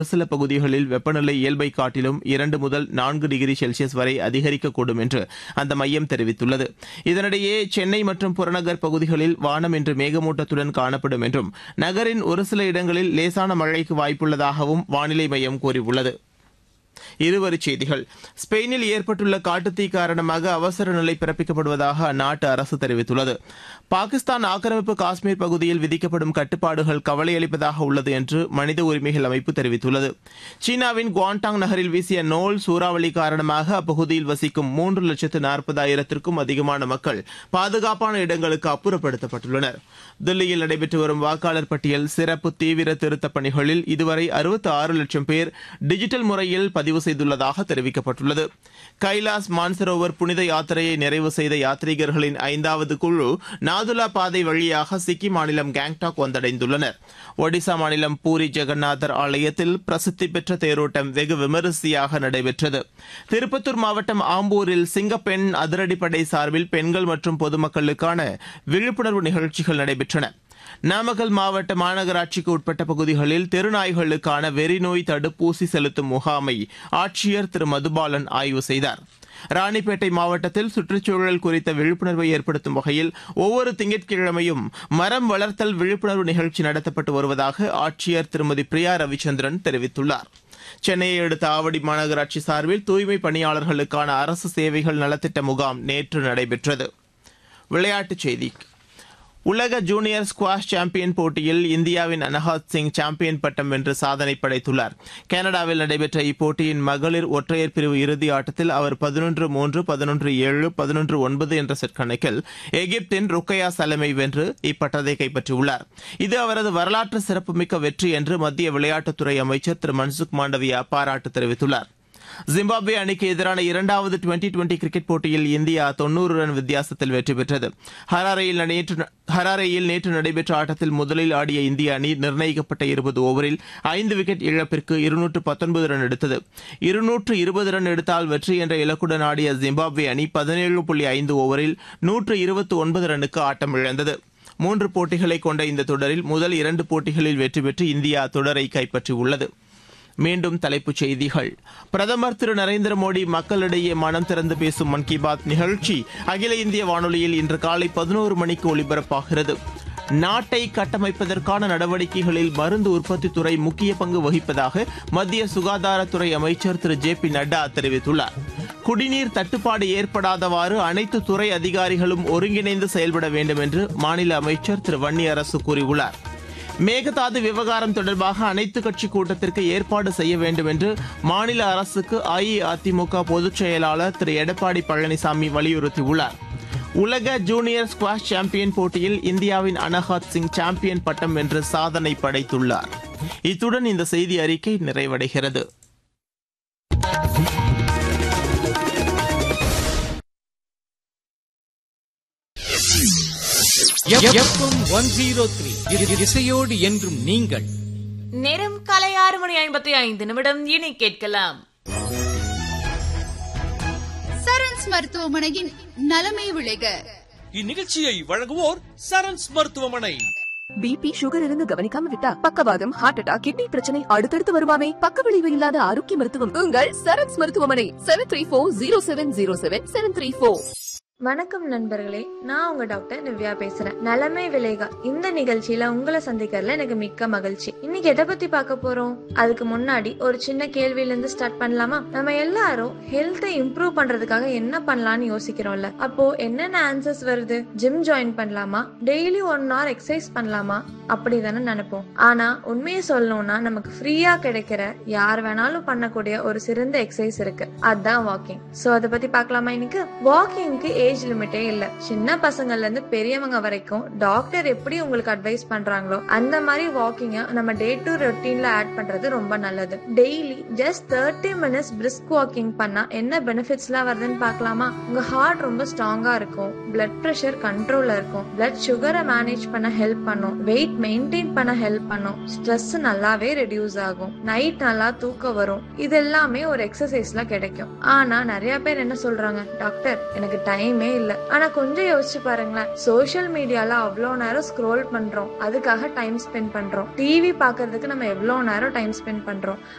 சில பகுதிகளில் வெப்பநிலை இயல்பை காட்டிலும் இரண்டு முதல் நான்கு டிகிரி செல்சியஸ் வரை அதிகரிக்கக்கூடும் என்று அந்த மையம் தெரிவித்துள்ளது இதனிடையே சென்னை மற்றும் புறநகர் பகுதிகளில் வானம் இன்று மேகமூட்டத்துடன் காணப்படும் என்றும் நகரின் ஒரு சில இடங்களில் லேசான மழைக்கு வாய்ப்புள்ளதாகவும் வானிலை மையம் கூறியுள்ளது இருவரிச் செய்திகள் ஸ்பெயினில் ஏற்பட்டுள்ள காட்டுத்தீ காரணமாக அவசர நிலை பிறப்பிக்கப்படுவதாக அந்நாட்டு அரசு தெரிவித்துள்ளது பாகிஸ்தான் ஆக்கிரமிப்பு காஷ்மீர் பகுதியில் விதிக்கப்படும் கட்டுப்பாடுகள் கவலையளிப்பதாக உள்ளது என்று மனித உரிமைகள் அமைப்பு தெரிவித்துள்ளது சீனாவின் குவாண்டாங் நகரில் வீசிய நோல் சூறாவளி காரணமாக அப்பகுதியில் வசிக்கும் மூன்று லட்சத்து நாற்பதாயிரத்திற்கும் அதிகமான மக்கள் பாதுகாப்பான இடங்களுக்கு அப்புறப்படுத்தப்பட்டுள்ளனர் தில்லியில் நடைபெற்று வரும் வாக்காளர் பட்டியல் சிறப்பு தீவிர திருத்தப் பணிகளில் இதுவரை அறுபத்தி ஆறு லட்சம் பேர் டிஜிட்டல் முறையில் பதிவு செய்துள்ளதாக தெரிவிக்கப்பட்டுள்ளது கைலாஸ் மான்சரோவர் புனித யாத்திரையை நிறைவு செய்த யாத்ரீகர்களின் ஐந்தாவது குழு நாதுலா பாதை வழியாக சிக்கிம் மாநிலம் கேங்டாக் வந்தடைந்துள்ளனர் ஒடிசா மாநிலம் பூரி ஜெகநாதர் ஆலயத்தில் பிரசித்தி பெற்ற தேரோட்டம் வெகு விமரிசையாக நடைபெற்றது திருப்பத்தூர் மாவட்டம் ஆம்பூரில் சிங்கப்பெண் அதிரடிப்படை சார்பில் பெண்கள் மற்றும் பொதுமக்களுக்கான விழிப்புணர்வு நிகழ்ச்சிகள் நடைபெற்றன நாமக்கல் மாவட்ட மாநகராட்சிக்கு உட்பட்ட பகுதிகளில் தெருநாய்களுக்கான வெறிநோய் தடுப்பூசி செலுத்தும் முகாமை ஆட்சியர் திரு மதுபாலன் ஆய்வு செய்தார் ராணிப்பேட்டை மாவட்டத்தில் சுற்றுச்சூழல் குறித்த விழிப்புணர்வை ஏற்படுத்தும் வகையில் ஒவ்வொரு திங்கட்கிழமையும் மரம் வளர்த்தல் விழிப்புணர்வு நிகழ்ச்சி நடத்தப்பட்டு வருவதாக ஆட்சியர் திருமதி பிரியா ரவிச்சந்திரன் தெரிவித்துள்ளார் சென்னையை அடுத்த ஆவடி மாநகராட்சி சார்பில் தூய்மை பணியாளர்களுக்கான அரசு சேவைகள் நலத்திட்ட முகாம் நேற்று நடைபெற்றது விளையாட்டுச் செய்தி உலக ஜூனியர் ஸ்குவாஷ் சாம்பியன் போட்டியில் இந்தியாவின் அனஹாத் சிங் சாம்பியன் பட்டம் வென்று சாதனை படைத்துள்ளார் கனடாவில் நடைபெற்ற இப்போட்டியின் மகளிர் ஒற்றையர் பிரிவு இறுதி ஆட்டத்தில் அவர் பதினொன்று மூன்று பதினொன்று ஏழு பதினொன்று ஒன்பது என்ற செட் கணக்கில் எகிப்தின் ருக்கையா சலமை வென்று இப்பட்டத்தை கைப்பற்றியுள்ளார் இது அவரது வரலாற்று சிறப்புமிக்க வெற்றி என்று மத்திய விளையாட்டுத்துறை அமைச்சர் திரு மன்சுக் மாண்டவியா பாராட்டு தெரிவித்துள்ளார் ஜிம்பாப்வே அணிக்கு எதிரான இரண்டாவது டுவெண்டி டுவெண்டி கிரிக்கெட் போட்டியில் இந்தியா தொன்னூறு ரன் வித்தியாசத்தில் வெற்றி பெற்றது ஹராரேயில் நேற்று ஹராரேயில் நேற்று நடைபெற்ற ஆட்டத்தில் முதலில் ஆடிய இந்திய அணி நிர்ணயிக்கப்பட்ட இருபது ஓவரில் ஐந்து விக்கெட் இழப்பிற்கு இருநூற்று பத்தொன்பது ரன் எடுத்தது இருநூற்று இருபது ரன் எடுத்தால் வெற்றி என்ற இலக்குடன் ஆடிய ஜிம்பாப்வே அணி பதினேழு புள்ளி ஐந்து ஓவரில் நூற்று இருபத்தி ஒன்பது ரன்னுக்கு ஆட்டம் இழந்தது மூன்று போட்டிகளை கொண்ட இந்த தொடரில் முதல் இரண்டு போட்டிகளில் வெற்றி பெற்று இந்தியா தொடரை கைப்பற்றியுள்ளது மீண்டும் தலைப்புச் செய்திகள் பிரதமர் திரு நரேந்திர மோடி மக்களிடையே மனம் திறந்து பேசும் மன் கி பாத் நிகழ்ச்சி அகில இந்திய வானொலியில் இன்று காலை பதினோரு மணிக்கு ஒலிபரப்பாகிறது நாட்டை கட்டமைப்பதற்கான நடவடிக்கைகளில் மருந்து உற்பத்தித் துறை முக்கிய பங்கு வகிப்பதாக மத்திய சுகாதாரத்துறை அமைச்சர் திரு ஜே பி நட்டா தெரிவித்துள்ளார் குடிநீர் தட்டுப்பாடு ஏற்படாதவாறு அனைத்து துறை அதிகாரிகளும் ஒருங்கிணைந்து செயல்பட வேண்டும் என்று மாநில அமைச்சர் திரு வன்னியரசு கூறியுள்ளார் மேகதாது விவகாரம் தொடர்பாக அனைத்து கட்சி கூட்டத்திற்கு ஏற்பாடு செய்ய வேண்டும் என்று மாநில அரசுக்கு அஇஅதிமுக பொதுச் செயலாளர் திரு எடப்பாடி பழனிசாமி வலியுறுத்தியுள்ளார் உலக ஜூனியர் ஸ்குவாஷ் சாம்பியன் போட்டியில் இந்தியாவின் அனஹாத் சிங் சாம்பியன் பட்டம் வென்று சாதனை படைத்துள்ளார் இத்துடன் இந்த செய்தி அறிக்கை நிறைவடைகிறது ஒன் ஜீரோ த்ரீ இசையோடு என்றும் நீங்கள் நேரம் காலை ஆறு மணி ஐம்பத்தி ஐந்து நிமிடம் இனி கேட்கலாம் சரண்ஸ் மருத்துவமனையின் நலமை விளைக இந்நிகழ்ச்சியை வழங்குவோர் சரண்ஸ் மருத்துவமனை பிபி சுகர் இருந்து கவனிக்காம விட்டா பக்கவாதம் ஹார்ட் அட்டாக் கிட்னி பிரச்சனை அடுத்தடுத்து வருவாமே பக்க விளைவு இல்லாத ஆரோக்கிய மருத்துவம் உங்கள் சரண்ஸ் மருத்துவமனை seven three four zero seven zero seven seven three four வணக்கம் நண்பர்களே நான் உங்க டாக்டர் நிவ்யா பேசுறேன் நலமே விளைகா இந்த நிகழ்ச்சியில உங்களை சந்திக்கிறதுல எனக்கு மிக்க மகிழ்ச்சி இன்னைக்கு எதை பத்தி பார்க்க போறோம் அதுக்கு முன்னாடி ஒரு சின்ன கேள்வியில இருந்து ஸ்டார்ட் பண்ணலாமா நம்ம எல்லாரும் ஹெல்த்தை இம்ப்ரூவ் பண்றதுக்காக என்ன பண்ணலாம்னு யோசிக்கிறோம்ல அப்போ என்னென்ன ஆன்சர்ஸ் வருது ஜிம் ஜாயின் பண்ணலாமா டெய்லி ஒன் ஹவர் எக்ஸசைஸ் பண்ணலாமா அப்படி தானே நினைப்போம் ஆனா உண்மையை சொல்லணும்னா நமக்கு ஃப்ரீயா கிடைக்கிற யார் வேணாலும் பண்ணக்கூடிய ஒரு சிறந்த எக்ஸசைஸ் இருக்கு அதுதான் வாக்கிங் சோ அதை பத்தி பார்க்கலாமா இன்னைக்கு வாக்கிங்க்கு ஏஜ் லிமிட்டே இல்ல சின்ன பசங்கள்ல இருந்து பெரியவங்க வரைக்கும் டாக்டர் எப்படி உங்களுக்கு அட்வைஸ் பண்றாங்களோ அந்த மாதிரி வாக்கிங்க நம்ம டே டு ரொட்டீன்ல ஆட் பண்றது ரொம்ப நல்லது daily just thirty minutes brisk walking பண்ணா என்ன பெனிஃபிட்ஸ் எல்லாம் வருதுன்னு பார்க்கலாமா உங்க ஹார்ட் ரொம்ப ஸ்ட்ராங்கா இருக்கும் பிளட் பிரஷர் கண்ட்ரோல்ல இருக்கும் பிளட் சுகரை மேனேஜ் பண்ண ஹெல்ப் பண்ணும் வெயிட் மெயின்டைன் பண்ண ஹெல்ப் பண்ணும் ஸ்ட்ரெஸ் நல்லாவே ரெடியூஸ் ஆகும் நைட் நல்லா தூக்கம் வரும் இது எல்லாமே ஒரு எக்ஸசைஸ்ல கிடைக்கும் ஆனா நிறைய பேர் என்ன சொல்றாங்க டாக்டர் எனக்கு டைமே அவசியமே இல்ல ஆனா கொஞ்சம் யோசிச்சு பாருங்களேன் சோஷியல் மீடியால அவ்வளோ நேரம் ஸ்க்ரோல் பண்றோம் அதுக்காக டைம் ஸ்பெண்ட் பண்றோம் டிவி பாக்குறதுக்கு நம்ம எவ்வளோ நேரம் டைம் ஸ்பெண்ட் பண்றோம்